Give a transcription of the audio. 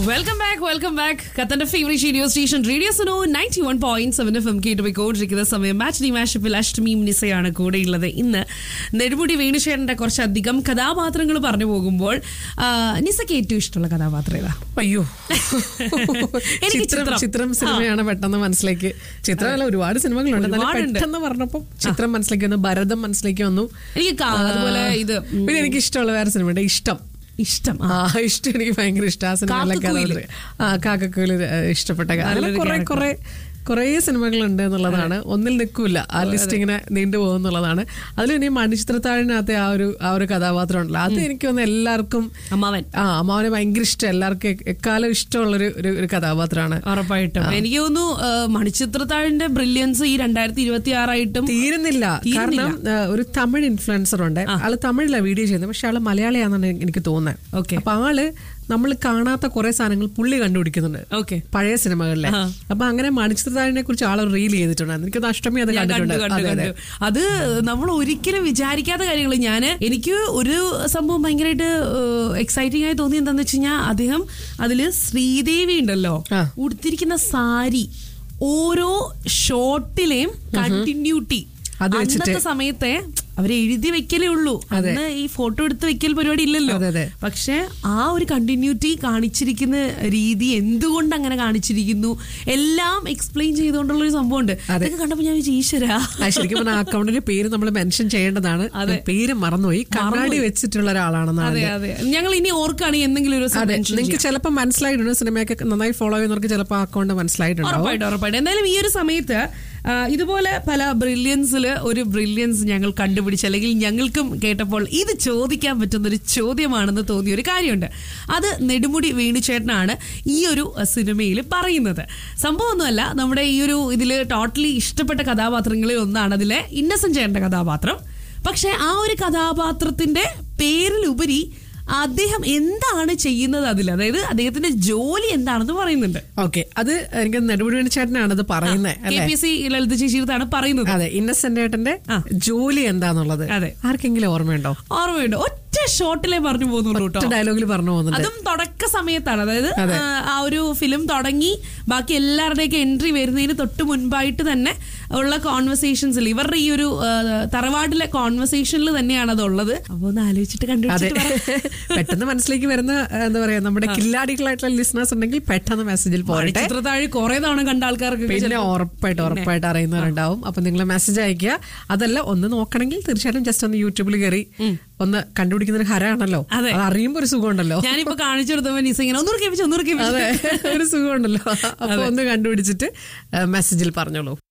Welcome back welcome back ഖത്തന്റെ favourite radio station radio Suno ninety one point seven F M കേട്ട് പോയിക്കൊണ്ടിരിക്കുന്ന സമയം match D മാഷപ്പിൽ അഷ്ടമിയും നിസയാണ് കൂടെയുള്ളത് ഇന്ന് നെടുമുടി വേണുശേഖരന്റെ കുറച്ചധികം കഥാപാത്രങ്ങൾ പറഞ്ഞു പോകുമ്പോൾ ആ, നിസയ്ക്ക് ഏറ്റവും ഇഷ്ടമുള്ള കഥാപാത്രം ഏതാ അയ്യോ എനിക്ക് ചിത്രം ചിത്രം. ചിത്രം സിനിമയാണ് പെട്ടെന്ന് മനസ്സിലേക്ക് ചിത്രമല്ല ഒരുപാട് സിനിമകളുണ്ട് എന്നാലും ഒരുപാടുണ്ട്. പെട്ടെന്ന് പറഞ്ഞപ്പോൾ ചിത്രം മനസ്സിലേക്ക് വന്നു ഭരതം മനസ്സിലേക്ക് വന്നു എനിക്ക് കാ- അതുപോലെ ഇത് ഉം, പിന്നെ എനിക്ക് ഇഷ്ടമുള്ള വേറെ സിനിമയുണ്ട് ഇഷ്ടം ഇഷ്ടം ആ ഇഷ്ടം എനിക്ക് ഭയങ്കര ഇഷ്ടം ആ സിനിമയിലൊക്കെ കാക്കക്കുയില്. അതുകൊണ്ട് ആ കാക്കക്കുയില് ഇഷ്ടപ്പെട്ട കാര്യം അങ്ങനെ നല്ലൊരു കുറെ character. കുറെ കുറേ സിനിമകളുണ്ട് എന്നുള്ളതാണ് ഒന്നിൽ നിൽക്കൂല ആ ലിസ്റ്റ് ഇങ്ങനെ നീണ്ടു പോകുന്നുള്ളതാണ് അതിൽ ഇനി മണിച്ചിത്രത്താഴിനകത്തെ ആ ഒരു ആ ഒരു കഥാപാത്രം ഉണ്ടല്ലോ അത് എനിക്ക് തോന്നുന്നു എല്ലാവർക്കും അമ്മാവൻ ആ അമ്മാവനെ ഭയങ്കര ഇഷ്ടം എല്ലാവർക്കും എ- എക്കാലം ഇഷ്ടമുള്ളൊരു ഒരു ഒരു കഥാപാത്രമാണ് ഉറപ്പായിട്ടും എനിക്ക് തോന്നുന്നു ആ, മണിച്ചിത്രത്താഴിന്റെ ബ്രില്യൻസ് ഈ രണ്ടായിരത്തി ഇരുപത്തി ആറായിട്ടും തീരുന്നില്ല തീരുന്നില്ല. കാരണം ആ, ഒരു തമിഴ് ഇൻഫ്ലുവൻസർ ഉണ്ട് ആള് തമിഴിലാണ് വീഡിയോ ചെയ്യുന്നത് പക്ഷെ ആള് മലയാളിയാണെന്നാണ് എനിക്ക് തോന്നുന്നത് ഓക്കെ അപ്പൊ ആള് നമ്മൾ കാണാത്ത കുറെ സാധനങ്ങൾ പുള്ളി കണ്ടുപിടിക്കുന്നുണ്ട് ഓക്കെ പഴയ സിനിമകളിലെ ആ. അപ്പൊ അങ്ങനെ മണിച്ചിത്രതാഴിനെ കുറിച്ച് ആൾ റീൽ ചെയ്തിട്ടുണ്ടായിരുന്നു എനിക്ക് അഷ്ടമി അത് ഞാൻ കണ്ടു കണ്ടിട്ടുണ്ട് കണ്ടു അതെ, അതെ. കണ്ടു അത് നമ്മൾ ഒരിക്കലും വിചാരിക്കാത്ത കാര്യങ്ങൾ ഞാൻ എനിക്ക് ഒരു സംഭവം ഭയങ്കരമായിട്ട് എക്സൈറ്റിംഗ് ആയി തോന്നി എന്താന്ന് വെച്ച് കഴിഞ്ഞാൽ അദ്ദേഹം അതില് ശ്രീദേവി ഉണ്ടല്ലോ ആ. ഉടുത്തിരിക്കുന്ന സാരി ഓരോ ഷോട്ടിലെയും കണ്ടിന്യൂട്ടി അത് വെച്ചിട്ട് അന്നത്തെ സമയത്തെ അവര് എഴുതി വെക്കലേ ഉള്ളൂ അന്ന് ഈ ഫോട്ടോ എടുത്ത് വെക്കൽ പരിപാടി ഇല്ലല്ലോ അതെ, അതെ. പക്ഷെ ആ ഒരു കണ്ടിന്യൂറ്റി കാണിച്ചിരിക്കുന്ന രീതി എന്തുകൊണ്ട് അങ്ങനെ കാണിച്ചിരിക്കുന്നു എല്ലാം എക്സ്പ്ലെയിൻ ചെയ്തുകൊണ്ടുള്ള ഒരു സംഭവമുണ്ട് അതൊക്കെ കണ്ടപ്പോ ഞാൻ വിചാരിച്ചു ഈശ്വരാ ആ, ശരിക്കും പറഞ്ഞാൽ ആ അക്കൗണ്ടിന്റെ പേര് നമ്മൾ മെൻഷൻ ചെയ്യേണ്ടതാണ് പേര് മറന്നുപോയി കണ്ണാടി വെച്ചിട്ടുള്ള ഒരാളാണെന്നാണ് അതെ അതെ ഞങ്ങൾ ഇനി ഓർക്കുകയാണെങ്കിൽ എന്തെങ്കിലും ഒരു ദിവസം അതെ mention നിങ്ങൾക്ക് ചിലപ്പോൾ മനസ്സിലായിട്ടുണ്ട് സിനിമയൊക്കെ നന്നായി ഫോളോ ചെയ്യുന്നവർക്ക് ചിലപ്പോൾ ആ അക്കൗണ്ട് മനസ്സിലായിട്ടുണ്ടാവും ഉറപ്പായിട്ടും ഉറപ്പായിട്ടും എന്തായാലും ഈ ഒരു സമയത്ത് ആ, ഇതുപോലെ പല ബ്രില്യൻസിൽ ഒരു ബ്രില്യൻസ് ഞങ്ങൾ കണ്ടുപിടിച്ച് അല്ലെങ്കിൽ ഞങ്ങൾക്കും കേട്ടപ്പോൾ ഇത് ചോദിക്കാൻ പറ്റുന്ന ഒരു ചോദ്യമാണെന്ന് തോന്നിയ ഒരു കാര്യമുണ്ട് അത് നെടുമുടി വേണുചേട്ടനാണ് ഈ ഒരു സിനിമയിൽ പറയുന്നത് സംഭവമൊന്നുമല്ല നമ്മുടെ ഈ ഒരു ഇതിൽ ടോട്ടലി ഇഷ്ടപ്പെട്ട കഥാപാത്രങ്ങളിൽ ഒന്നാണ് അതിലെ ഇന്നസെന്റ് ചേട്ടന്റെ കഥാപാത്രം പക്ഷെ ആ ഒരു കഥാപാത്രത്തിന്റെ പേരിലുപരി അദ്ദേഹം എന്താണ് ചെയ്യുന്നത് അതിൽ അതായത് അദ്ദേഹത്തിന്റെ ജോലി എന്താണെന്ന് പറയുന്നുണ്ട് ഓക്കെ അത് എനിക്ക് നെടുമുടി ചേട്ടനാണ് അത് പറയുന്നത് കെ അല്ലെ പി സി ലളിത ചേച്ചിയാണ് പറയുന്നത് അതെ ഇന്നസെന്റ് ഏട്ടന്റെ ജോലി എന്താന്നുള്ളത് അതെ. ആർക്കെങ്കിലും ഓർമ്മയുണ്ടോ ഓർമ്മയുണ്ട് ഒറ്റ ഷോട്ടിലെ പറഞ്ഞു പോകുന്നുള്ളൂ കേട്ടോ ഡയലോഗിൽ പറഞ്ഞു പോകുന്നുണ്ട് അതും തുടക്ക സമയത്താണ് അതായത് ആ, ആ ഒരു ഫിലിം തുടങ്ങി ബാക്കി എല്ലാവരുടെയൊക്കെ എൻട്രി വരുന്നതിന് തൊട്ട് മുൻപായിട്ട് തന്നെ ഉള്ള കോൺവെർസേഷൻസിൽ ഇവരുടെ ഈ ഒരു ആ, തറവാടിലെ കോൺവെർസേഷനിൽ തന്നെയാണ് അത് ഉള്ളത് അപ്പൊ ഒന്ന് ആലോചിച്ചിട്ട് അതെ കണ്ടുപിടിച്ചിട്ട് പറ. പെട്ടെന്ന് മനസ്സിലേക്ക് വരുന്ന ആ, എന്താ പറയാ നമ്മുടെ കില്ലാടികളായിട്ടുള്ള ലിസണേഴ്സ് ഉണ്ടെങ്കിൽ പെട്ടെന്ന് മെസ്സേജിൽ പോരട്ടെ ചിത്രത്താഴ് കുറെ തവണ കണ്ട ആൾക്കാർക്ക് പിന്നെ ഉറപ്പായിട്ട് ഉറപ്പായിട്ട് അറിയുന്നവരുണ്ടാവും അപ്പൊ നിങ്ങൾ മെസ്സേജ് അയക്കുക അതല്ല ഒന്ന് നോക്കണമെങ്കിൽ തീർച്ചയായിട്ടും ജസ്റ്റ് ഒന്ന് യൂട്യൂബിൽ കയറി ഒന്ന് കണ്ടുപിടിക്കുന്ന ഒരു ഹരാണല്ലോ അതെ. അത് അറിയുമ്പോ ഒരു സുഖമുണ്ടല്ലോ ഞാനിപ്പോ കാണിച്ചു കൊടുത്തപ്പോ നിസ ഇങ്ങനെ ഒന്നൂറ് കേൾപ്പിച്ചു ഒന്നൂറ് കേൾപ്പിച്ചു അതെ ഒരു സുഖമുണ്ടല്ലോ അപ്പൊ ഒന്ന് കണ്ടുപിടിച്ചിട്ട് മെസ്സേജിൽ പറഞ്ഞോളൂ